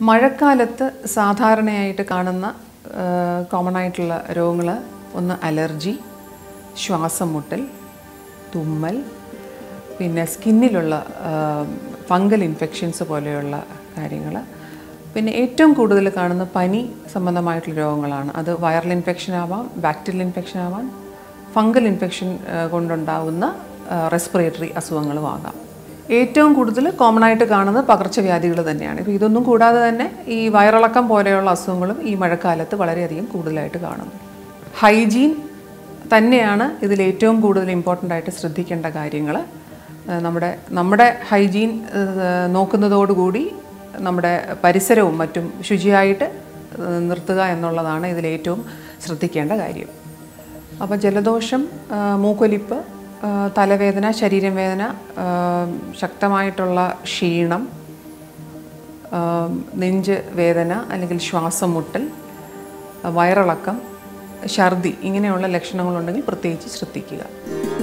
മഴക്കാലത്ത് സാധാരണയായിട്ട് കാണുന്ന കോമൺ ആയിട്ടുള്ള രോഗങ്ങൾ ഒന്ന് അലർജി ശ്വാസം മുട്ടൽ തുമ്മൽ പിന്നെ സ്കിന്നിലുള്ള ഫംഗൽ ഇൻഫെക്ഷൻസ് പോലെയുള്ള കാര്യങ്ങൾ പിന്നെ ഏറ്റവും കൂടുതൽ കാണുന്ന പനി സംബന്ധമായിട്ടുള്ള രോഗങ്ങളാണ് അത് വൈറൽ ഇൻഫെക്ഷൻ ആവാം ബാക്ടീരിയൽ ഇൻഫെക്ഷൻ ആവാം ഫംഗൽ ഇൻഫെക്ഷൻ കൊണ്ടുണ്ടാവുന്ന റെസ്പിറേറ്ററി അസുഖങ്ങളും ആകാം ഏറ്റവും കൂടുതൽ കോമൺ ആയിട്ട് കാണുന്നത് പകർച്ചവ്യാധികൾ തന്നെയാണ് ഇപ്പോൾ ഇതൊന്നും കൂടാതെ തന്നെ ഈ വയറിളക്കം പോലെയുള്ള അസുഖങ്ങളും ഈ മഴക്കാലത്ത് വളരെയധികം കൂടുതലായിട്ട് കാണുന്നു ഹൈജീൻ തന്നെയാണ് ഇതിൽ ഏറ്റവും കൂടുതൽ ഇമ്പോർട്ടൻ്റ് ആയിട്ട് ശ്രദ്ധിക്കേണ്ട കാര്യങ്ങൾ നമ്മുടെ നമ്മുടെ ഹൈജീൻ ഏഹ്, നോക്കുന്നതോടുകൂടി നമ്മുടെ പരിസരവും മറ്റും ശുചിയായിട്ട് ഏഹ്, നിർത്തുക എന്നുള്ളതാണ് ഇതിൽ ഏറ്റവും ശ്രദ്ധിക്കേണ്ട കാര്യം അപ്പോൾ ജലദോഷം ആ, മൂക്കൊലിപ്പ് ആ, തലവേദന ശരീരം വേദന ആ, ശക്തമായിട്ടുള്ള ക്ഷീണം ആ, നെഞ്ച് വേദന അല്ലെങ്കിൽ ശ്വാസം മുട്ടൽ ആ, വയറിളക്കം ഛർദി ഇങ്ങനെയുള്ള ലക്ഷണങ്ങളുണ്ടെങ്കിൽ പ്രത്യേകിച്ച് ശ്രദ്ധിക്കുക